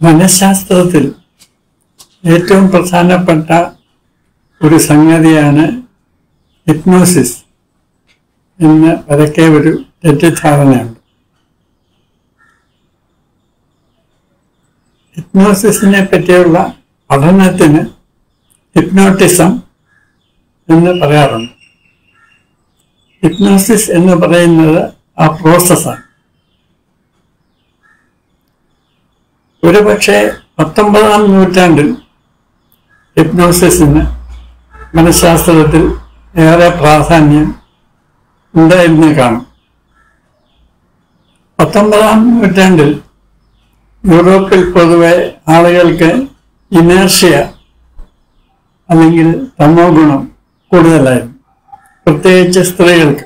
മനഃശാസ്ത്രത്തിൽ ഏറ്റവും പ്രധാനപ്പെട്ട ഒരു സംഗതിയാണ് ഹിപ്നോസിസ് എന്ന് പരക്കെ ഒരു തെറ്റിദ്ധാരണയുണ്ട് ഹിപ്നോസിസിനെ പറ്റിയുള്ള പഠനത്തിന് ഹിപ്നോട്ടിസം എന്ന് പറയാറുണ്ട് ഹിപ്നോസിസ് എന്ന് പറയുന്നത് ആ പ്രോസസ്സാണ് ഒരുപക്ഷെ പത്തൊമ്പതാം നൂറ്റാണ്ടിൽ ഹിപ്നോസിസിന് മനഃശാസ്ത്രത്തിൽ ഏറെ പ്രാധാന്യം ഉണ്ടായിരുന്നു കാണും പത്തൊമ്പതാം നൂറ്റാണ്ടിൽ യൂറോപ്പിൽ പൊതുവെ ആളുകൾക്ക് ഇനേർഷ്യ അല്ലെങ്കിൽ തമോ ഗുണം കൂടുതലായിരുന്നു പ്രത്യേകിച്ച് സ്ത്രീകൾക്ക്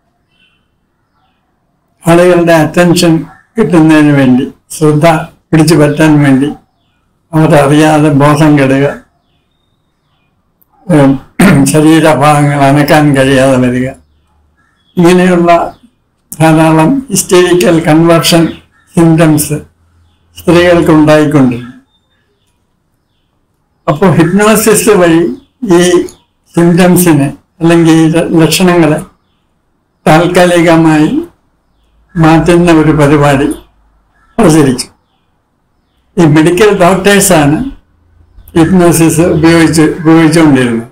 ആളുകളുടെ അറ്റൻഷൻ കിട്ടുന്നതിന് വേണ്ടി ശ്രദ്ധ പിടിച്ചു പറ്റാൻ വേണ്ടി അവരറിയാതെ ബോധം കെടുക ഏം, ശരീരഭാഗങ്ങൾ അനക്കാൻ കഴിയാതെ വരിക ഇങ്ങനെയുള്ള ധാരാളം ഹിസ്റ്റീരിക്കൽ കൺവേർഷൻ സിംറ്റംസ് സ്ത്രീകൾക്ക് ഉണ്ടായിക്കൊണ്ടിരുന്നു അപ്പോൾ ഹിപ്നോസിസ് വഴി ഈ സിംറ്റംസിനെ അല്ലെങ്കിൽ ഈ ല- ലക്ഷണങ്ങളെ താൽക്കാലികമായി മാറ്റുന്ന ഒരു പരിപാടി പ്രചരിച്ചു ഈ മെഡിക്കൽ ഡോക്ടേഴ്സാണ് ഹിപ്നോസിസ് ഉപയോഗിച്ച് ഉപയോഗിച്ചുകൊണ്ടിരുന്നത്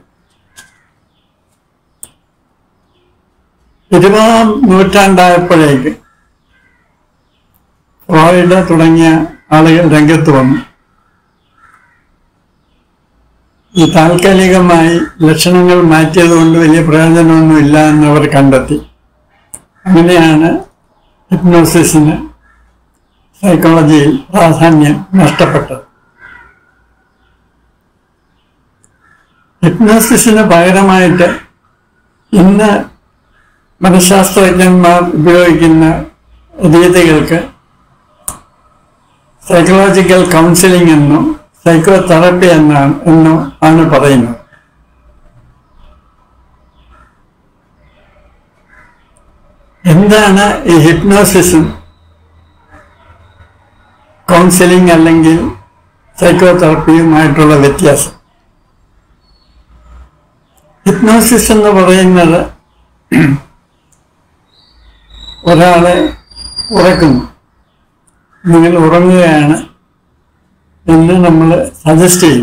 ഇരുപതാം നൂറ്റാണ്ടായപ്പോഴേക്ക് ഫ്രോയിഡ് തുടങ്ങിയ ആളുകൾ രംഗത്ത് വന്നു ഈ താൽക്കാലികമായി ലക്ഷണങ്ങൾ മാറ്റിയത് കൊണ്ട് വലിയ പ്രയോജനമൊന്നുമില്ല എന്ന് അവർ കണ്ടെത്തി അങ്ങനെയാണ് ഹിപ്നോസിസിന് സൈക്കോളജിയിൽ പ്രാധാന്യം നഷ്ടപ്പെട്ടത് ഹിപ്നോസിസിന് പകരമായിട്ട് ഇന്ന് മനഃശാസ്ത്രജ്ഞന്മാർ ഉപയോഗിക്കുന്ന രീതികൾക്ക് സൈക്കോളജിക്കൽ കൗൺസിലിംഗ് എന്നോ സൈക്കോ തെറപ്പി എന്നാണ് എന്നോ ആണ് പറയുന്നത് എന്താണ് ഈ ഹിപ്നോസിസും കൗൺസിലിംഗ് അല്ലെങ്കിൽ സൈക്കോ തെറപ്പിയുമായിട്ടുള്ള വ്യത്യാസം ഹിപ്നോസിസ് എന്ന് പറയുന്നത് ഒരാളെ ഉറക്കുന്നു നിങ്ങൾ ഉറങ്ങുകയാണ് എന്ന് നമ്മൾ സജസ്റ്റ് ചെയ്യും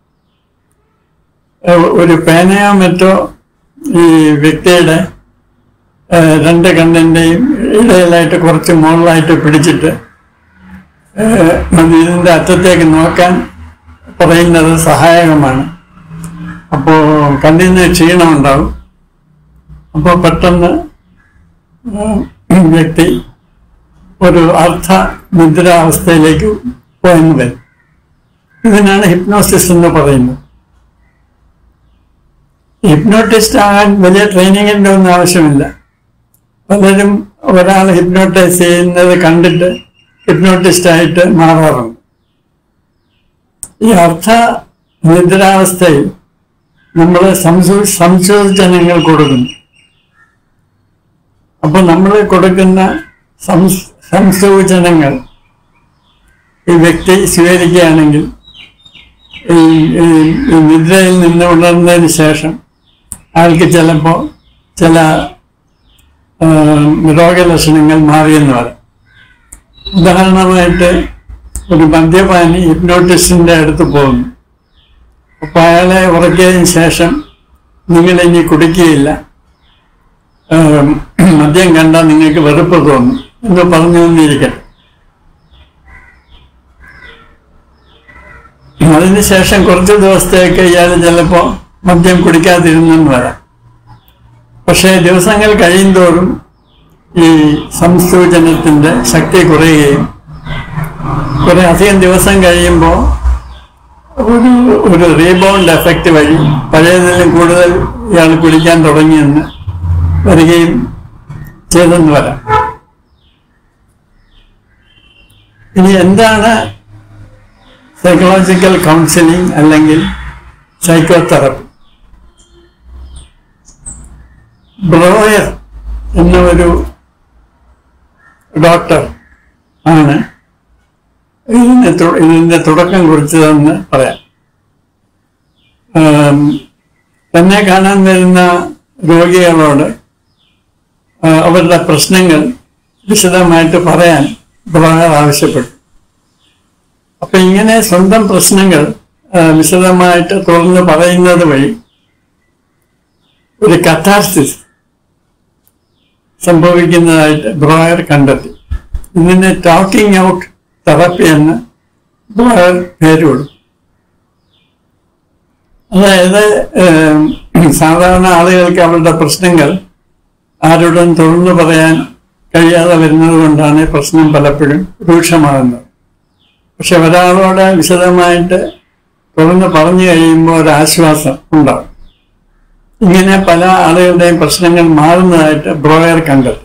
ഏഹ് ഒരു പേനയോ മറ്റോ ഈ വ്യക്തിയുടെ ഏഹ് രണ്ട് കണ്ണിൻ്റെയും ഇടയിലായിട്ട് കുറച്ച് മുകളിലായിട്ട് പിടിച്ചിട്ട് ഏഹ് അത് ഇതിൻ്റെ അറ്റത്തേക്ക് നോക്കാൻ പറയുന്നത് സഹായകമാണ് അപ്പോൾ കണ്ണിന് ക്ഷീണമുണ്ടാവും അപ്പോൾ പെട്ടെന്ന് ഏഹ് വ്യക്തി ഒരു അർത്ഥ നിദ്രാവസ്ഥയിലേക്ക് പോയെന്ന് വരും ഇതിനാണ് ഹിപ്നോസിസ് എന്ന് പറയുന്നത് ഹിപ്നോട്ടിസ്റ്റ് ആകാൻ വലിയ ട്രെയിനിങ്ങിൻ്റെ ഒന്നും ആവശ്യമില്ല പലരും ഒരാൾ ഹിപ്നോട്ടൈസ് ചെയ്യുന്നത് കണ്ടിട്ട് ഹിപ്നോട്ടിസ്റ്റ് ആയിട്ട് മാറാറുണ്ട് ഈ അർത്ഥ നിദ്രാവസ്ഥയിൽ നമ്മൾ സംസൂ സംശോധനങ്ങൾ കൊടുക്കുന്നു അപ്പൊ നമ്മൾ കൊടുക്കുന്ന സംസ് സംസൂചനങ്ങൾ ഈ വ്യക്തി സ്വീകരിക്കുകയാണെങ്കിൽ ഈ ഈ- ഈ നിദ്രയിൽ നിന്ന് ഉണർന്നതിന് ശേഷം ആൾക്ക് ചിലപ്പോൾ ചില ആ, രോഗലക്ഷണങ്ങൾ മാറിയെന്ന് പറയും ഉദാഹരണമായിട്ട് ഒരു മദ്യപാനി ഹിപ്നോട്ടിസ്റ്റിന്റെ അടുത്ത് പോകുന്നു അപ്പൊ അയാളെ ഉറക്കിയതിന് ശേഷം നിങ്ങൾ ഇനി കുടിക്കുകയില്ല ഏം, മദ്യം കണ്ടാൽ നിങ്ങൾക്ക് വെറുപ്പ് തോന്നും എന്ന് പറഞ്ഞു കൊണ്ടിരിക്കട്ടെ അതിനുശേഷം കുറച്ച് ദിവസത്തേക്ക് ഇയാൾ ചിലപ്പോൾ മദ്യം കുടിക്കാതിരുന്നെന്ന് വരാം പക്ഷേ ദിവസങ്ങൾ കഴിയുന്തോറും ഈ സംസൂചനത്തിന്റെ ശക്തി കുറയുകയും കുറെ അധികം ദിവസം കഴിയുമ്പോൾ ഒരു ഒരു റീബൗണ്ട് എഫക്റ്റ് വഴി പഴയതിലും കൂടുതൽ ഇയാൾ കുടിക്കാൻ തുടങ്ങിയെന്ന് വരികയും ചെയ്തെന്ന് വരാം ഇനി എന്താണ് സൈക്കോളജിക്കൽ കൗൺസിലിംഗ് അല്ലെങ്കിൽ സൈക്കോ തെറപ്പി ബ്രോയർ എന്ന ഒരു ഡോക്ടർ ആണ് ഇതിന് തു- ഇതിന്റെ തുടക്കം കുറിച്ചതെന്ന് പറയാം ആം, തന്നെ കാണാൻ വരുന്ന രോഗികളോട് ആ, അവരുടെ പ്രശ്നങ്ങൾ വിശദമായിട്ട് പറയാൻ ബ്രോയർ ആവശ്യപ്പെട്ടു അപ്പൊ ഇങ്ങനെ സ്വന്തം പ്രശ്നങ്ങൾ ആ, വിശദമായിട്ട് തുറന്ന് പറയുന്നത് വഴി ഒരു കഥാർസിസ് സംഭവിക്കുന്നതായിട്ട് ബ്രോയർ കണ്ടെത്തി ഇതിന് ടോക്കിംഗ് ഔട്ട് തെറപ്പി എന്ന് ബ്രോയർ പേര് കൊടുത്തു അതായത് ഏം, സാധാരണ ആളുകൾക്ക് അവരുടെ പ്രശ്നങ്ങൾ ആരോടും തുറന്നു പറയാൻ കഴിയാതെ വരുന്നത് കൊണ്ടാണ് ഈ പ്രശ്നം പലപ്പോഴും രൂക്ഷമാകുന്നത് പക്ഷെ ഒരാളോട് വിശദമായിട്ട് തുറന്ന് പറഞ്ഞു കഴിയുമ്പോൾ ഒരു ആശ്വാസം ഉണ്ടാവും ഇങ്ങനെ പല ആളുകളുടെയും പ്രശ്നങ്ങൾ മാറുന്നതായിട്ട് ബ്രോയർ കണ്ടെത്തി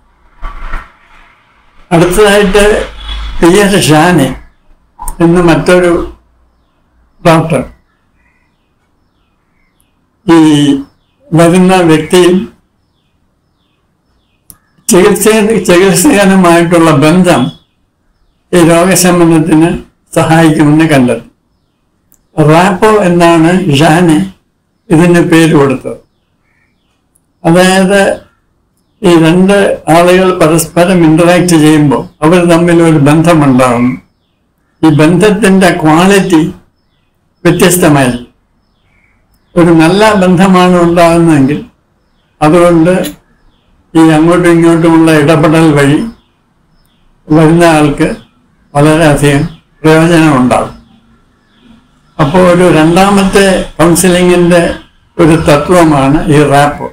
അടുത്തതായിട്ട് പി എസ് ഷാനെ എന്ന് മറ്റൊരു ഡോക്ടർ ഈ വരുന്ന വ്യക്തിയും ചികിത്സ ചികിത്സകനുമായിട്ടുള്ള ബന്ധം ഈ രോഗശമനത്തിന് സഹായിക്കുമെന്ന് കണ്ടെത്തി റാപ്പോ എന്നാണ് ഷാനെ ഇതിന് പേര് കൊടുത്തത് അതായത് ഈ രണ്ട് ആളുകൾ പരസ്പരം ഇന്ററാക്ട് ചെയ്യുമ്പോൾ അവർ തമ്മിൽ ഒരു ബന്ധമുണ്ടാകുന്നു ഈ ബന്ധത്തിന്റെ ക്വാളിറ്റി വ്യത്യസ്തമായിരിക്കും ഒരു നല്ല ബന്ധമാണ് ഉണ്ടാകുന്നതെങ്കിൽ അതുകൊണ്ട് ഈ അങ്ങോട്ടും ഇങ്ങോട്ടുമുള്ള ഇടപെടൽ വഴി വരുന്ന ആൾക്ക് വളരെയധികം പ്രയോജനം ഉണ്ടാകും അപ്പോൾ ഒരു രണ്ടാമത്തെ കൗൺസിലിങ്ങിന്റെ ഒരു തത്വമാണ് ഈ റാപ്പ്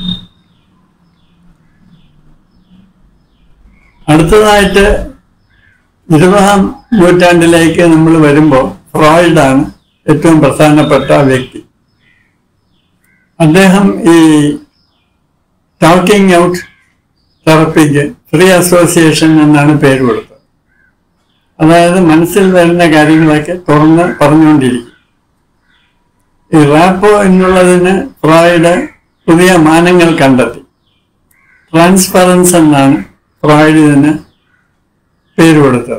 അടുത്തതായിട്ട് ഇരുപതാം നൂറ്റാണ്ടിലേക്ക് നമ്മൾ വരുമ്പോൾ ഫ്രോയിഡാണ് ഏറ്റവും പ്രധാനപ്പെട്ട വ്യക്തി അദ്ദേഹം ഈ ടോക്കിംഗ് ഔട്ട് തെറപ്പിക്ക് ഫ്രീ അസോസിയേഷൻ എന്നാണ് പേര് കൊടുത്തത് അതായത് മനസ്സിൽ വരുന്ന കാര്യങ്ങളൊക്കെ തുറന്ന് പറഞ്ഞുകൊണ്ടിരിക്കും ഈ റാപ്പോ എന്നുള്ളതിന് ഫ്രോയിഡ് പുതിയ മാനങ്ങൾ കണ്ടെത്തി ട്രാൻസ്പറൻസ് എന്നാണ് ഫ്രോയിഡ് ഇതിന് പേര് കൊടുത്തത്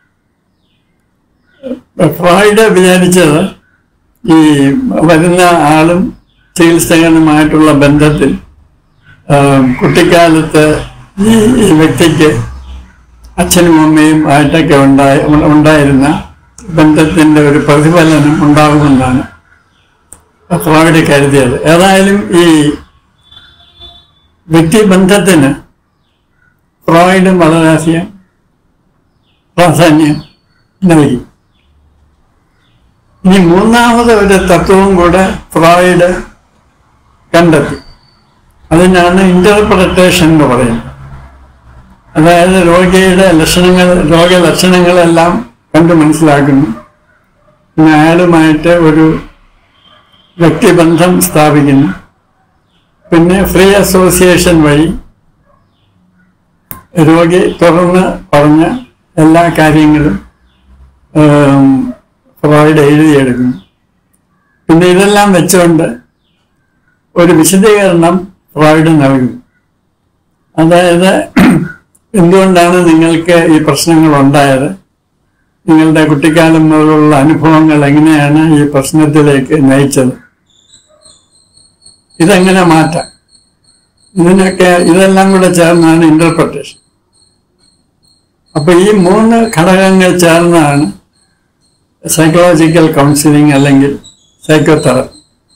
ഫ്രോയിഡ് വിചാരിച്ചത് ഈ വരുന്ന ആളും ചികിത്സകനുമായിട്ടുള്ള ബന്ധത്തിൽ ആ, കുട്ടിക്കാലത്ത് ഈ ഈ വ്യക്തിക്ക് അച്ഛനും അമ്മയും ആയിട്ടൊക്കെ ഉണ്ടായ ഉണ്ടായിരുന്ന ബന്ധത്തിന്റെ ഒരു പ്രതിഫലനം ഉണ്ടാകുമെന്നാണ് ഫ്രോയിഡ് കരുതിയത് ഏതായാലും ഈ വ്യക്തിബന്ധത്തിന് ഫ്രോയിഡും വളരെയധികം പ്രാധാന്യം നൽകി ഇനി മൂന്നാമത് ഒരു തത്വവും കൂടെ ഫ്രോയിഡ് കണ്ടെത്തി അതിനാണ് ഇന്റർപ്രിട്ടേഷൻ എന്ന് പറയുന്നത് അതായത് രോഗിയുടെ ലക്ഷണങ്ങൾ രോഗലക്ഷണങ്ങളെല്ലാം കണ്ടു മനസ്സിലാക്കുന്നു പിന്നെ അയാളുമായിട്ട് ഒരു വ്യക്തിബന്ധം സ്ഥാപിക്കുന്നു പിന്നെ ഫ്രീ അസോസിയേഷൻ വഴി രോഗി തുറന്ന് പറഞ്ഞ എല്ലാ കാര്യങ്ങളും ഏം, ഫ്രോയിഡ് എഴുതിയെടുക്കുന്നു പിന്നെ ഇതെല്ലാം വെച്ചുകൊണ്ട് ഒരു വിശദീകരണം ഫ്രോയിഡ് നൽകുന്നു അതായത് എന്തുകൊണ്ടാണ് നിങ്ങൾക്ക് ഈ പ്രശ്നങ്ങൾ ഉണ്ടായത് നിങ്ങളുടെ കുട്ടിക്കാലം മുതലുള്ള അനുഭവങ്ങൾ എങ്ങനെയാണ് ഈ പ്രശ്നത്തിലേക്ക് നയിച്ചത് ഇതെങ്ങനെ മാറ്റാം ഇതിനൊക്കെ ഇതെല്ലാം കൂടെ ചേർന്നാണ് ഇന്റർപ്രിട്ടേഷൻ അപ്പൊ ഈ മൂന്ന് ഘടകങ്ങൾ ചേർന്നാണ് സൈക്കോളജിക്കൽ കൗൺസിലിംഗ് അല്ലെങ്കിൽ സൈക്കോതെറപ്പി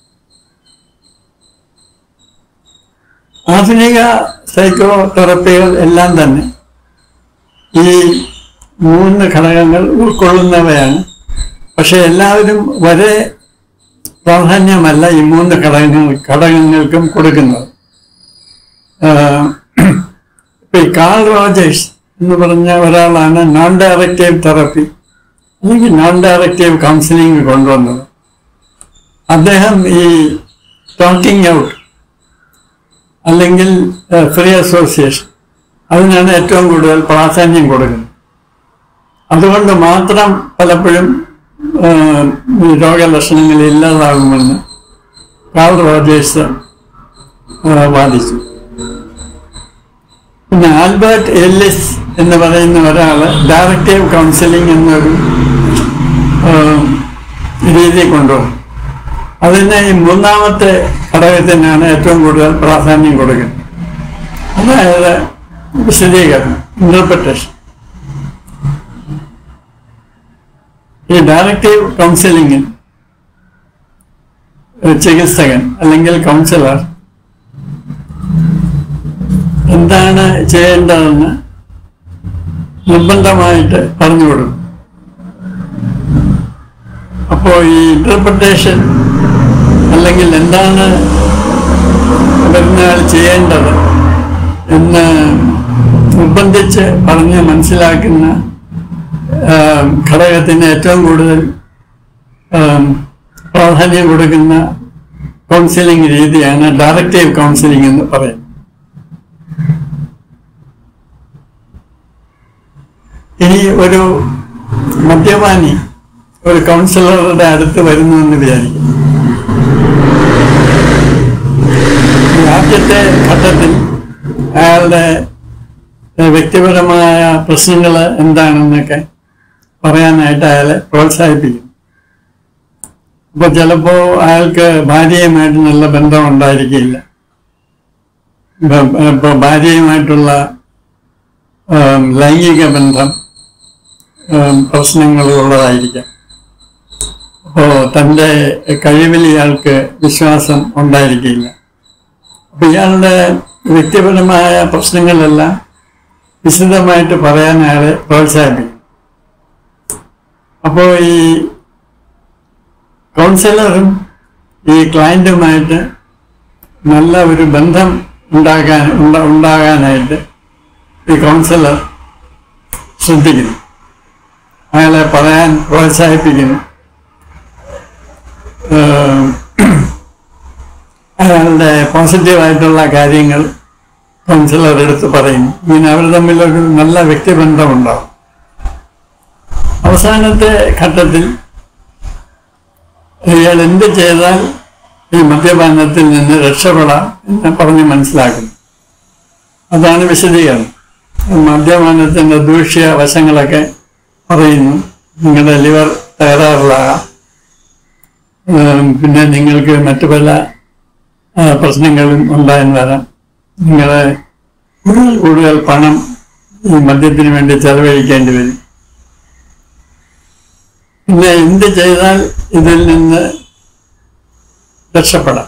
ആധുനിക സൈക്കോ തെറപ്പികൾ എല്ലാം തന്നെ ഈ മൂന്ന് ഘടകങ്ങൾ ഉൾക്കൊള്ളുന്നവയാണ് പക്ഷെ എല്ലാവരും ഒരേ പ്രാധാന്യമല്ല ഈ മൂന്ന് ഘടകങ്ങൾ ഘടകങ്ങൾക്കും കൊടുക്കുന്നത് ആഹ് ഇപ്പൊ ഈ കാൾ റോജേഴ്സ് എന്ന് പറഞ്ഞ ഒരാളാണ് നോൺ ഡയറക്റ്റീവ് തെറപ്പി അല്ലെങ്കിൽ നോൺ ഡയറക്റ്റീവ് കൗൺസിലിംഗ് കൊണ്ടുവന്നത് അദ്ദേഹം ഈ ടോക്കിംഗ് ഔട്ട് അല്ലെങ്കിൽ ഫ്രീ അസോസിയേഷൻ അതിനാണ് ഏറ്റവും കൂടുതൽ പ്രാധാന്യം കൊടുക്കുന്നത് അതുകൊണ്ട് മാത്രം പലപ്പോഴും ആ, ഈ രോഗലക്ഷണങ്ങൾ ഇല്ലാതാകുമെന്ന് കാൾ റോജേഴ്സ് ആ, വാദിച്ചു പിന്നെ ആൽബർട്ട് എല്ലിസ് എന്ന് പറയുന്ന ഒരാൾ ഡയറക്റ്റീവ് കൗൺസിലിംഗ് എന്നൊരു ഏം, രീതി കൊണ്ടുവന്നു അതിന് ഈ മൂന്നാമത്തെ ഘടകത്തിനാണ് ഏറ്റവും കൂടുതൽ പ്രാധാന്യം കൊടുക്കുന്നത് അതായത് വിശദീകരണം ഇന്റർപ്രിട്ടേഷൻ ഈ ഡയറക്റ്റീവ് കൗൺസിലിംഗിൽ ഒരു ചികിത്സകൻ അല്ലെങ്കിൽ കൗൺസിലർ എന്താണ് ചെയ്യേണ്ടതെന്ന് നിർബന്ധമായിട്ട് പറഞ്ഞു കൊടുക്കും അപ്പോൾ ഈ ഇന്റർപ്രിട്ടേഷൻ അല്ലെങ്കിൽ എന്താണ് വരുന്നയാൾ ചെയ്യേണ്ടത് എന്ന് നിർബന്ധിച്ച് പറഞ്ഞ് മനസ്സിലാക്കുന്ന ആം, ഘടകത്തിന് ഏറ്റവും കൂടുതൽ ആം, പ്രാധാന്യം കൊടുക്കുന്ന കൗൺസിലിംഗ് രീതിയാണ് ഡയറക്റ്റീവ് കൗൺസിലിംഗ് എന്ന് പറയുന്നത് ഇനി ഒരു മദ്യപാനി ഒരു കൗൺസിലറുടെ അടുത്ത് വരുന്നു എന്ന് വിചാരിക്കും ഈ ആദ്യത്തെ ഘട്ടത്തിൽ അയാളുടെ ഏഹ്, വ്യക്തിപരമായ പ്രശ്നങ്ങൾ എന്താണെന്നൊക്കെ പറയാനായിട്ട് അയാളെ പ്രോത്സാഹിപ്പിക്കും അപ്പൊ ചിലപ്പോ അയാൾക്ക് ഭാര്യയുമായിട്ട് നല്ല ബന്ധം ഉണ്ടായിരിക്കില്ല ഇപ്പൊ- ഇപ്പൊ ഭാര്യയുമായിട്ടുള്ള ആം, ലൈംഗിക ബന്ധം ആം, പ്രശ്നങ്ങളുള്ളതായിരിക്കാം അപ്പോ തൻ്റെ കഴിവിൽ ഇയാൾക്ക് വിശ്വാസം ഉണ്ടായിരിക്കില്ല അപ്പൊ ഇയാളുടെ വ്യക്തിപരമായ പ്രശ്നങ്ങളെല്ലാം വിശദമായിട്ട് പറയാൻ അയാളെ പ്രോത്സാഹിപ്പിക്കും അപ്പോൾ ഈ കൗൺസിലറും ഈ ക്ലയൻറ്റുമായിട്ട് നല്ല ഒരു ബന്ധം ഉണ്ടാക്കാൻ ഉണ്ട- ഉണ്ടാകാനായിട്ട് ഈ കൗൺസിലർ ശ്രദ്ധിക്കുന്നു അയാളെ പറയാൻ പ്രോത്സാഹിപ്പിക്കുന്നു ഏഹ് അയാളുടെ പോസിറ്റീവായിട്ടുള്ള കാര്യങ്ങൾ കൗൺസിലർ എടുത്ത് പറയും ഇങ്ങനെ അവർ തമ്മിലൊരു നല്ല വ്യക്തിബന്ധമുണ്ടാവും അവസാനത്തെ ഘട്ടത്തിൽ ഇയാൾ എന്ത് ചെയ്താൽ ഈ മദ്യപാനത്തിൽ നിന്ന് രക്ഷപ്പെടാം എന്ന് പറഞ്ഞ് മനസ്സിലാക്കുന്നു അതാണ് വിശദീകരണം മദ്യപാനത്തിന്റെ ദൂഷ്യ വശങ്ങളൊക്കെ പറയുന്നു നിങ്ങളുടെ ലിവർ തകരാറിലാകാം ഏം, പിന്നെ നിങ്ങൾക്ക് മറ്റു പല ആ, പ്രശ്നങ്ങളും ഉണ്ടായെന്ന് വരാം നിങ്ങളെ കൂടുതൽ കൂടുതൽ പണം ഈ മദ്യത്തിന് വേണ്ടി ചെലവഴിക്കേണ്ടി വരും പിന്നെ എന്ത് ചെയ്താൽ ഇതിൽ നിന്ന് രക്ഷപ്പെടാം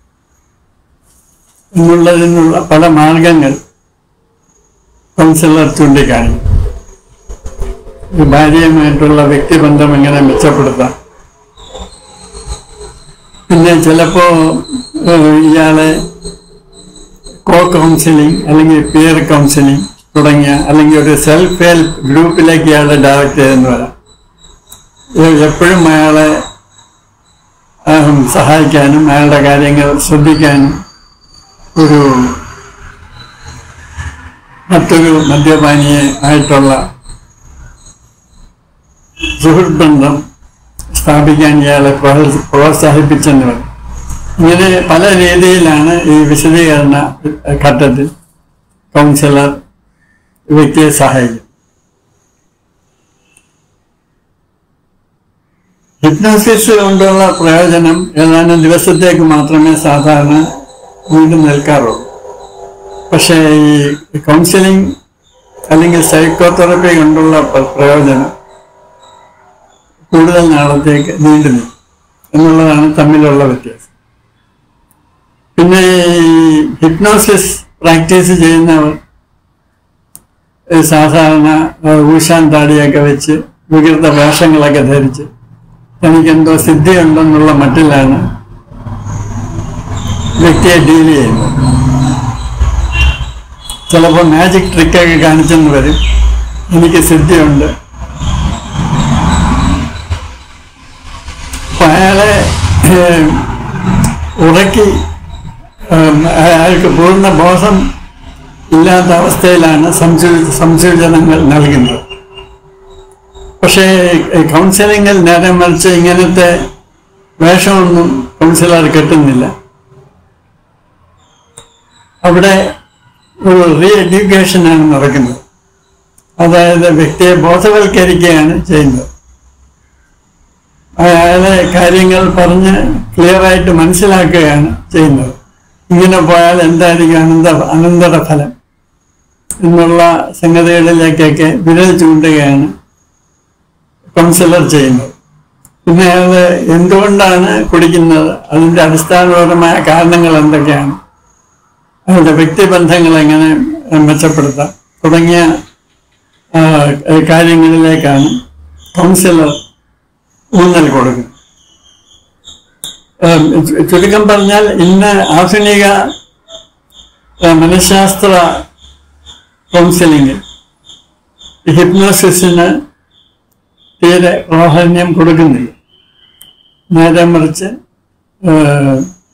എന്നുള്ളതിനുള്ള പല മാർഗങ്ങൾ കൗൺസിലർ ചൂണ്ടിക്കാണിക്കും ഈ ഭാര്യയുമായിട്ടുള്ള വ്യക്തിബന്ധം എങ്ങനെ മെച്ചപ്പെടുത്താം പിന്നെ ചിലപ്പോ ഏഹ്, ഇയാളെ കോ കൗൺസിലിംഗ് അല്ലെങ്കിൽ പിയർ കൗൺസിലിംഗ് തുടങ്ങിയ അല്ലെങ്കിൽ ഒരു സെൽഫ് ഹെൽപ്പ് ഗ്രൂപ്പിലേക്ക് ഇയാളെ ഡയറക്റ്റ് ചെയ്തെന്ന് വരാം ഏഹ്, എപ്പോഴും അയാളെ ആഹ്, സഹായിക്കാനും അയാളുടെ കാര്യങ്ങൾ ശ്രദ്ധിക്കാനും ഒരു മറ്റൊരു മദ്യപാനിയെ ആയിട്ടുള്ള സുഹൃത്ത് ബന്ധം സ്ഥാപിക്കാൻ ഇയാളെ പ്രോത്സ- പ്രോത്സാഹിപ്പിച്ചെന്ന് പറയും ഇങ്ങനെ പല രീതിയിലാണ് ഈ വിശദീകരണ ഘട്ടത്തിൽ കൗൺസിലർ വ്യക്തിയെ സഹായിക്കും ഹിപ്നോസിസ് കൊണ്ടുള്ള പ്രയോജനം ഏതാനും ദിവസത്തേക്ക് മാത്രമേ സാധാരണ വീണ്ടും നിൽക്കാറുള്ളൂ പക്ഷേ ഈ കൗൺസിലിംഗ് അല്ലെങ്കിൽ സൈക്കോതെറപ്പി കൊണ്ടുള്ള പ്ര- പ്രയോജനം കൂടുതൽ നാളത്തേക്ക് നീണ്ടു നിൽക്കും എന്നുള്ളതാണ് തമ്മിലുള്ള വ്യത്യാസം പിന്നെ ഈ ഹിപ്നോസിസ് പ്രാക്ടീസ് ചെയ്യുന്നവർ ഏഹ് സാധാരണ ഏഹ് ഊശാൻ താടിയൊക്കെ വെച്ച് വികൃത വേഷങ്ങളൊക്കെ ധരിച്ച് തനിക്കെന്തോ സിദ്ധിയുണ്ടെന്നുള്ള മട്ടിലാണ് വ്യക്തിയെ ഡീൽ ചെയ്യുന്നത് ചിലപ്പോൾ മാജിക് ട്രിക്കൊക്കെ കാണിച്ചെന്ന് വരും എനിക്ക് സിദ്ധിയുണ്ട് അപ്പൊ അയാളെ ഏഹ്, ഉറക്കി ഏഹ്, അയാൾക്ക് പൂർണ്ണ ബോധം ഇല്ലാത്ത അവസ്ഥയിലാണ് സംസൂ- സംസൂചനങ്ങൾ നൽകുന്നത് പക്ഷേ കൗൺസിലിങ്ങിൽ നേരെ മറിച്ച് ഇങ്ങനത്തെ വേഷമൊന്നും കൗൺസിലർ കിട്ടുന്നില്ല അവിടെ ഒരു റീ എഡ്യൂക്കേഷനാണ് നടക്കുന്നത് അതായത് വ്യക്തിയെ ബോധവൽക്കരിക്കുകയാണ് ചെയ്യുന്നത് അയാളെ കാര്യങ്ങൾ പറഞ്ഞ് ക്ലിയറായിട്ട് മനസ്സിലാക്കുകയാണ് ചെയ്യുന്നത് ഇങ്ങനെ പോയാൽ എന്തായിരിക്കും അനന്ത അനന്തര ഫലം എന്നുള്ള സംഗതികളിലേക്കൊക്കെ വിരൽ ചൂണ്ടുകയാണ് കൗൺസിലർ ചെയ്യുന്നത് പിന്നെ അയാൾ എന്തുകൊണ്ടാണ് കുടിക്കുന്നത് അതിൻ്റെ അടിസ്ഥാനപരമായ കാരണങ്ങൾ എന്തൊക്കെയാണ് അയാളുടെ വ്യക്തിബന്ധങ്ങൾ എങ്ങനെ മെച്ചപ്പെടുത്താം തുടങ്ങിയ ആ, കാര്യങ്ങളിലേക്കാണ് കൗൺസിലർ ഊന്നൽ കൊടുക്കുന്നത് ഏം, ചു- ചുരുക്കം പറഞ്ഞാൽ ഇന്ന് ആധുനിക ആ, മനഃശാസ്ത്ര കൗൺസിലിംഗ് ഹിപ്നോസിസിന് തീരെ പ്രാധാന്യം കൊടുക്കുന്നില്ല നേരെ മറിച്ച് ഏഹ്,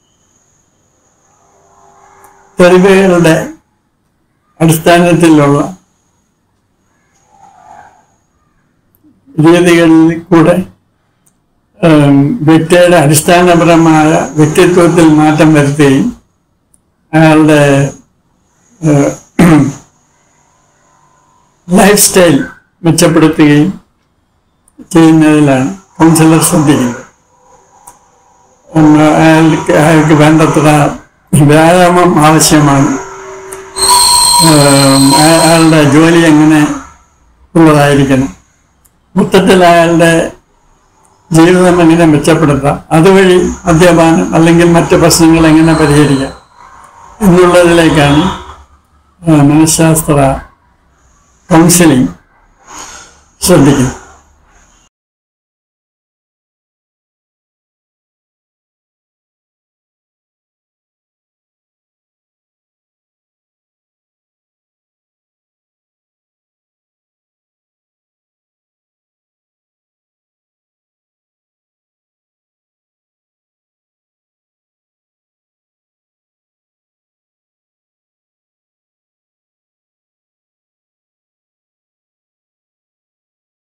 തെളിവുകളുടെ അടിസ്ഥാനത്തിലുള്ള രീതികളിൽ കൂടെ ഏം, വ്യക്തിയുടെ അടിസ്ഥാനപരമായ വ്യക്തിത്വത്തിൽ മാറ്റം വരുത്തുകയും അയാളുടെ ലൈഫ് സ്റ്റൈൽ മെച്ചപ്പെടുത്തുകയും ചെയ്യുന്നതിലാണ് കൗൺസിലർ ശ്രദ്ധിക്കുന്നത് ഉം, അയാൾക്ക് അയാൾക്ക് വേണ്ടത്ര വ്യായാമം ആവശ്യമാണ് ഉം, അയ- അയാളുടെ ജോലി എങ്ങനെ ഉള്ളതായിരിക്കണം മൊത്തത്തിൽ അയാളുടെ ജീവിതം എങ്ങനെ മെച്ചപ്പെടുത്താം അതുവഴി മദ്യപാനം അല്ലെങ്കിൽ മറ്റ് പ്രശ്നങ്ങൾ എങ്ങനെ പരിഹരിക്കാം എന്നുള്ളതിലേക്കാണ് ആ, മനഃശാസ്ത്ര കൗൺസിലിംഗ് ശ്രദ്ധിക്കുന്നത്